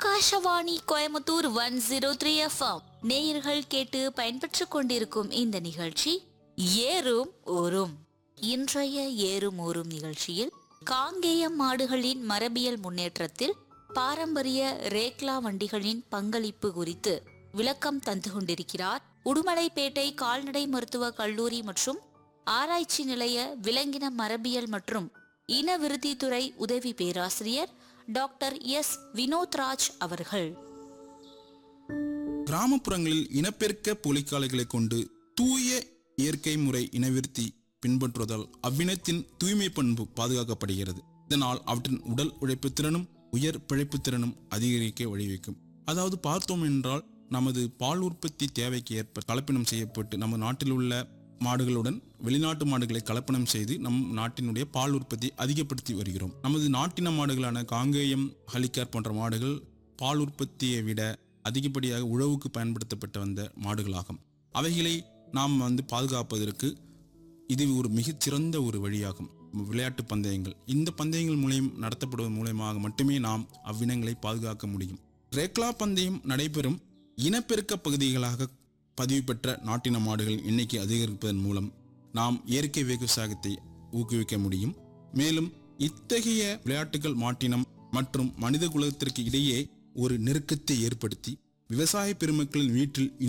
Akashvani Coimbatore one zero three FM நேயர்கள் கேட்டு பயன்பெற்றுக் கொண்டிருக்கும் இந்த நிகழ்ச்சி ஏறும் ஊரும் இன்றைய ஏறும் ஊரும் நிகழ்ச்சியில் காங்கேயம் மாடுகளின் மரபியல் முன்னேற்றத்தில் பாரம்பரிய ரேக்லா வண்டிகளின் பங்களிப்பு குறித்து விளக்கம் தந்து கொண்டிருக்கிறார் உடுமலைப்பேட்டை கால்நடை மருத்துவ கல்லூரி மற்றும் ஆராய்ச்சி நிலைய விலங்கின மரபியல் மற்றும் இனவிருத்தித்துறை உதவி பேராசிரியர் டாக்டர் எஸ் வினோத்ராஜ் அவர்கள் கிராமப்புறங்களில் இனப்பெருக்க புலிக்காலைகளை கொண்டு தூய இயற்கை முறை இனவிருத்தி பின்பற்றுவதால் அவ்வினத்தின் தூய்மை பண்பு பாதுகாக்கப்படுகிறது இதனால் அவற்றின் உடல் உழைப்பு திறனும் உயர் பிழைப்பு திறனும் அதிகரிக்க வழிவகுக்கும் அதாவது பார்த்தோம் என்றால் நமது பால் உற்பத்தி தேவைக்கு ஏற்ப கலப்பினம் செய்யப்பட்டு நம்ம நாட்டில் உள்ள மாடுகளுடன் வெளிநாட்டு மாடுகளை கலப்பனம் செய்து நம் நாட்டினுடைய பால் உற்பத்தி அதிகப்படுத்தி வருகிறோம் நமது நாட்டின மாடுகளான காங்கேயம் ஹலிக்கார் போன்ற மாடுகள் பால் உற்பத்தியை விட அதிகப்படியாக உழவுக்கு பயன்படுத்தப்பட்டு வந்த மாடுகளாகும் அவைகளை நாம் வந்து பாதுகாப்பதற்கு இது ஒரு மிகச்சிறந்த ஒரு வழியாகும் விளையாட்டு பந்தயங்கள் இந்த பந்தயங்கள் மூலியம் நடத்தப்படுவதன் மூலயமாக மட்டுமே நாம் அவ்வினங்களை பாதுகாக்க முடியும் ரேக்லா பந்தயம் நடைபெறும் இனப்பெருக்க பகுதிகளாக பதிவு பெற்ற நாட்டின மாடுகளின் எண்ணிக்கை அதிகரிப்பதன் மூலம் நாம் இயற்கை விவசாயத்தை ஊக்குவிக்க முடியும் மேலும் இத்தகைய விளையாட்டுகள் மாட்டினம் மற்றும் மனித குலத்திற்கு இடையே ஒரு நெருக்கத்தை ஏற்படுத்தி விவசாய பெருமக்களின் வீட்டில்